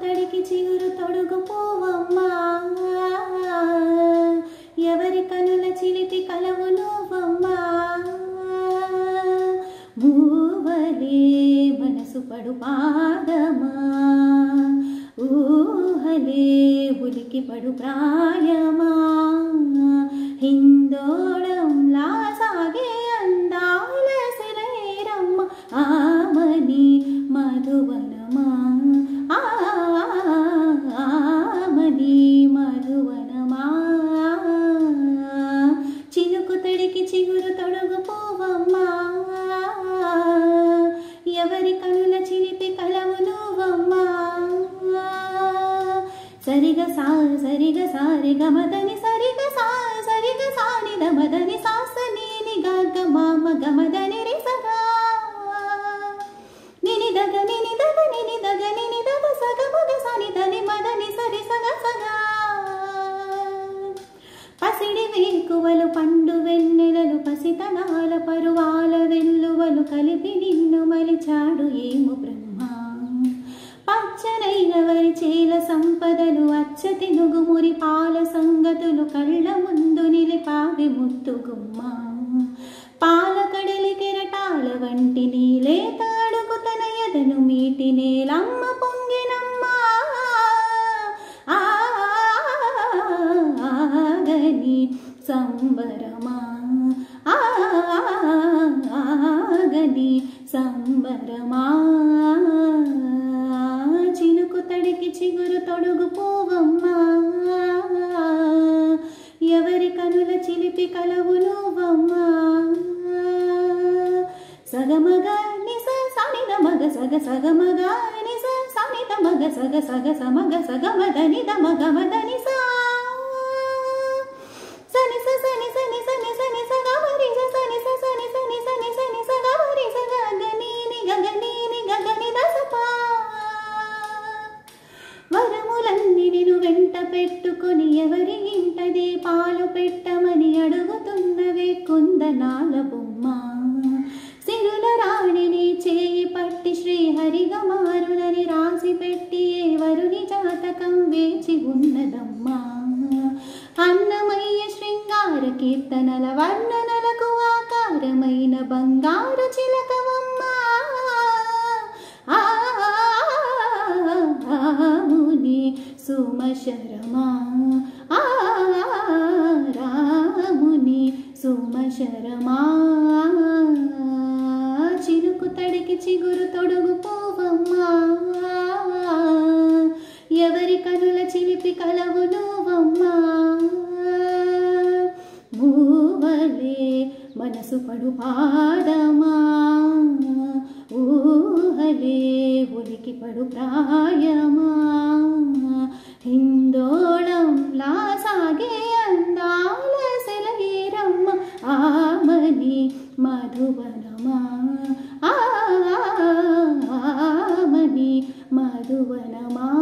తడికి చిగురు తొడుగు పోవమ్మా ఎవరి కనుల చిలిపి కలవు నువ్వమ్మా మూవలే మనసు పడు పాదమా ఊహలే ఉలికి పడు ప్రాయమా హిందోళంలా సాగే అందాల శిలైరమ్మ ఆమని మధువనమా ఆమని మధువనమా చినుకు తడికి చిగురు తొడుగు పోవమ్మా ఎవరి కనుల చిలిపి కలవు నువ్వమ్మా సరిగ సా సరిగ సారి గమదని సరిగ సా సరిగ సాని దమదని సాస నీని గగ మామ గమదని రి సగా నిని దగ నిని దగ నిని దగ నిని దగ సగ మగ సాని దని మదని సరి సగ సగా పసిడి వేకువలు పండు వెన్నెలలు పసితనాల పరువాల వెల్లువలు కలిపి నిన్ను మలిచాడు ఏము బ్రహ్మ పచ్చనైన వరి చేల సంపదలు అచ్చ తినుగు మురి పాల సంగతులు కళ్ళ ముందు నిలిపావి ముత్తు గుమ్మ పాల కడలి కెరటాల వంటి నీలే తాడుకు తన ఎదను మీటి నేలమ్మ పొంగినమ్మా ఆగని సంబరమా ఆగని సంబరమా చినుకు తడికి చిగురు తొడుగు పోవమ్మా ఎవరి కనుల చిలిపి కలవు నువ్వమ్మా సగమగ నిస సనిద మగ సగ సగమగ నిస సనిద మగ సగ సగ సమగ సగమద నిద మగ మద నిస సని స సని సని సని సని స గమరి స సని స సని సని సని సని స గమరి స గగ నీని గగ నీని గగ ని దస పా వరములన్నీ నిన్ను వెంట పెట్టుకొని ఎవరి ఇంట దీపాలు పెట్టమని అడుగుతున్నవే కుందనాల బొమ్మ సిరుల రాణిని చేయి పట్టి శ్రీహరిగా మారునని రాసి పెట్టి ఏ వరుని జాతకం వేచి ఉన్నదమ్మా అన్నమయ్య శృంగార కీర్తనల వర్ణనలకు ఆకారమైన బంగారు చిలకవమ్మా రాముని సుమశరమా ఆ రాముని సుమశరమా చిరుకు తడికి చిగురు తొడుగు పోవమ్మా ఎవరి కనుల చిలిపి కలవు నువ్వమ్మా మూవలే మనసు పడు పాదమా ఊహలే ఉలికి పడు ప్రాయమా హిందోళంలా సాగే అందాల సెలయేరమ్మ ఆమని మధువనమా ఆమని మధువనమా